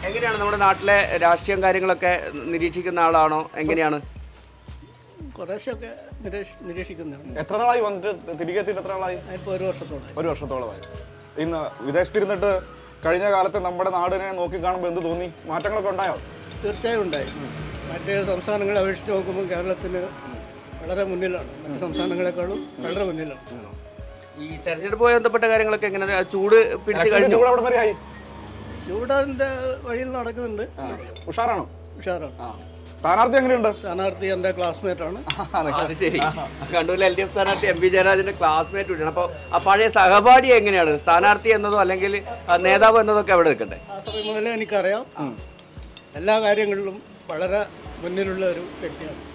എങ്ങനെയാണ് നമ്മുടെ നാട്ടിലെ രാഷ്ട്രീയം കാര്യങ്ങളൊക്കെ നിരീക്ഷിക്കുന്ന ആളാണോ എങ്ങനെയാണ് കുറേശ്ശൊക്കെ നിരീക്ഷ നിരീക്ഷിക്കുന്നതാണ് എത്ര നാളായി വന്നിട്ട് തിരികെ എത്തിയിട്ട് എത്ര നാളായി ഇപ്പോൾ ഒരു വർഷത്തോളം ഒരു വർഷത്തോളമായി ഇന്ന് വിദേശത്തിരുന്നിട്ട് കഴിഞ്ഞ കാലത്ത് നമ്മുടെ നാടിനെ നോക്കി കാണുമ്പോൾ എന്ത് തോന്നി മാറ്റങ്ങളൊക്കെ ഉണ്ടായോ തീർച്ചയായും ഉണ്ടായി മറ്റ് സംസ്ഥാനങ്ങളെ അപേക്ഷിച്ച് നോക്കുമ്പോൾ കേരളത്തിന് വളരെ മുന്നിലാണ് മറ്റ് സംസ്ഥാനങ്ങളെക്കാളും വളരെ മുന്നിലാണ് ഈ തെരഞ്ഞെടുപ്പുമായി ബന്ധപ്പെട്ട കാര്യങ്ങളൊക്കെ എങ്ങനെ ആ ചൂട് പിടിച്ച് കഴിഞ്ഞു ചൂട് അവിടെ വരെ ആയി ചൂടതിൻ്റെ വഴിയിൽ നടക്കുന്നുണ്ട് ഉഷാറാണോ ഉഷാറാണ് ആ സ്ഥാനാർത്ഥി എങ്ങനെയുണ്ട് സ്ഥാനാർത്ഥി എൻ്റെ ക്ലാസ്മേറ്റാണ് അത് ശരി കണ്ണൂരിലെ എൽ ഡി എഫ് സ്ഥാനാർത്ഥി എം പി ജയരാജന്റെ ക്ലാസ്മേറ്റ് കൂടിയാണ് അപ്പോൾ ആ പഴയ സഹപാഠി എങ്ങനെയാണ് സ്ഥാനാർത്ഥി എന്നതോ അല്ലെങ്കിൽ ആ നേതാവ് എന്നതോ ഒക്കെ അവിടെ നിൽക്കട്ടെ ആ സമയം മുതലേ എനിക്കറിയാം എല്ലാ കാര്യങ്ങളിലും വളരെ മുന്നിലുള്ള ഒരു വ്യക്തിയാണ്